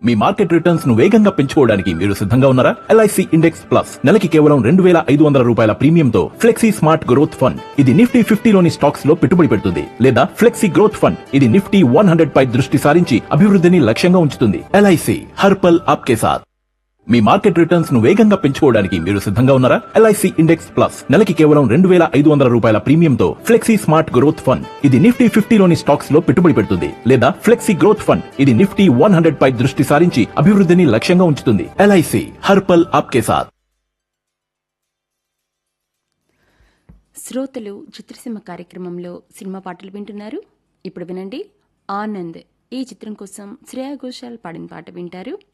మీ market returns ను వేగంగా పెంచుకోవడానికి మీరు సిద్ధంగా ఉన్నారా ఎల్ఐసి ఇండెక్స్ ప్లస్ నెలకి కేవలం రెండు వేల ఐదు వందల రూపాయల ప్రీమియంతో ఫ్లెక్సీ స్మార్ట్ గ్రోత్ ఫండ్ ఇది నిఫ్టీ ఫిఫ్టీలోని స్టాక్స్ లో పెట్టుబడి పెడుతుంది లేదా ఫ్లెక్సీ గ్రోత్ ఫండ్ ఇది నిఫ్టీ వన్ హండ్రెడ్ పై దృష్టి సారించి అభివృద్ధిని లక్ష్యంగా ఉంచుతుంది ఎల్ఐసి హర్పల్ ఆప్కే సాత్ మీ మార్కెట్ రిటర్న్స్ ను వేగంగా పెంచుకోవడానికి మీరు సిద్ధంగా ఉన్నారా ఎల్ఐసి ఇండెక్స్ ప్లస్ నెలకి కేవలం రెండు వేల ఐదు వందల రూపాయల ప్రీమియంతో ఫ్లెక్సీ స్మార్ట్ గ్రోత్ ఫండ్ ఇది నిఫ్టీ ఫిఫ్టీలోని స్టాక్స్ లో పెట్టుబడి పెడుతుంది లేదా ఫ్లెక్సీ గ్రోత్ ఫండ్ ఇది నిఫ్టీ వన్ హండ్రెడ్ పై దృష్టి సారించి అభివృద్ధిని లక్ష్యంగా ఉంచుతుంది ఎల్ఐసి హర్పల్ ఆప్కే సాత్ శ్రోతలు చిత్రసీమ కార్యక్రమంలో సినిమా పాటలు వింటున్నారు ఇప్పుడు వినండి ఆనంద్ ఈ చిత్రం కోసం శ్రేయా ఘోషాల్ పాడిన పాట వింటారు